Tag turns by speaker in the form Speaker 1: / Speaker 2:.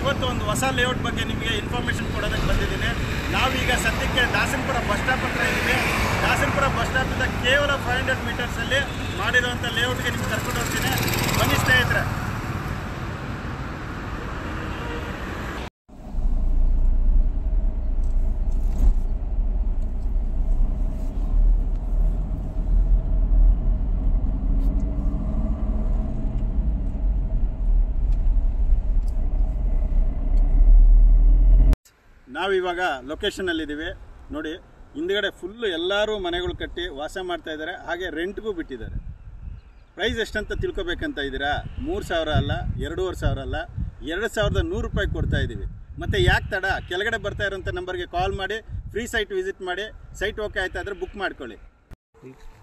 Speaker 1: ಇವತ್ತು ಒಂದು ಹೊಸ ಲೇಔಟ್ ಬಗ್ಗೆ ನಿಮಗೆ ಇನ್ಫಾರ್ಮೇಷನ್ ಕೊಡೋದಕ್ಕೆ ಬಂದಿದ್ದೀನಿ ನಾವೀಗ ಸದ್ಯಕ್ಕೆ ದಾಸನಪುರ ಬಸ್ ಸ್ಟಾಪ್ ಹತ್ರ ಇದ್ದೀವಿ ದಾಸನಪುರ ಬಸ್ ಸ್ಟಾಪಿಂದ ಕೇವಲ ಫೈವ್ ಹಂಡ್ರೆಡ್ ಮೀಟರ್ಸಲ್ಲಿ ಮಾಡಿರೋಂಥ ಲೇಔಟ್ಗೆ ನಿಮ್ಗೆ ಕರ್ಕೊಂಡು ಹೋಗ್ತೀನಿ ಬನ್ನಿ ಸ್ನೇಹಿತರೆ ನಾವಿವಾಗ ಲೊಕೇಶನಲ್ಲಿದ್ದೀವಿ ನೋಡಿ ಹಿಂದ್ಗಡೆ ಫುಲ್ಲು ಎಲ್ಲರೂ ಮನೆಗಳು ಕಟ್ಟಿ ವಾಸ ಮಾಡ್ತಾ ಇದ್ದಾರೆ ಹಾಗೆ ರೆಂಟ್ಗೂ ಬಿಟ್ಟಿದ್ದಾರೆ ಪ್ರೈಸ್ ಎಷ್ಟಂತ ತಿಳ್ಕೊಬೇಕಂತ ಇದ್ದೀರಾ ಮೂರು ಸಾವಿರ ಅಲ್ಲ ಎರಡೂವರೆ ಸಾವಿರ ಅಲ್ಲ ಎರಡು ಸಾವಿರದ ನೂರು ರೂಪಾಯಿ ಕೊಡ್ತಾ ಇದ್ದೀವಿ ಮತ್ತು ಯಾಕೆ ತಡ ಕೆಳಗಡೆ ಬರ್ತಾ ಇರೋಂಥ ನಂಬರ್ಗೆ ಕಾಲ್ ಮಾಡಿ ಫ್ರೀ ಸೈಟ್ ವಿಸಿಟ್ ಮಾಡಿ ಸೈಟ್ ಓಕೆ ಆಯ್ತಾ ಆದರೆ ಬುಕ್ ಮಾಡ್ಕೊಳ್ಳಿ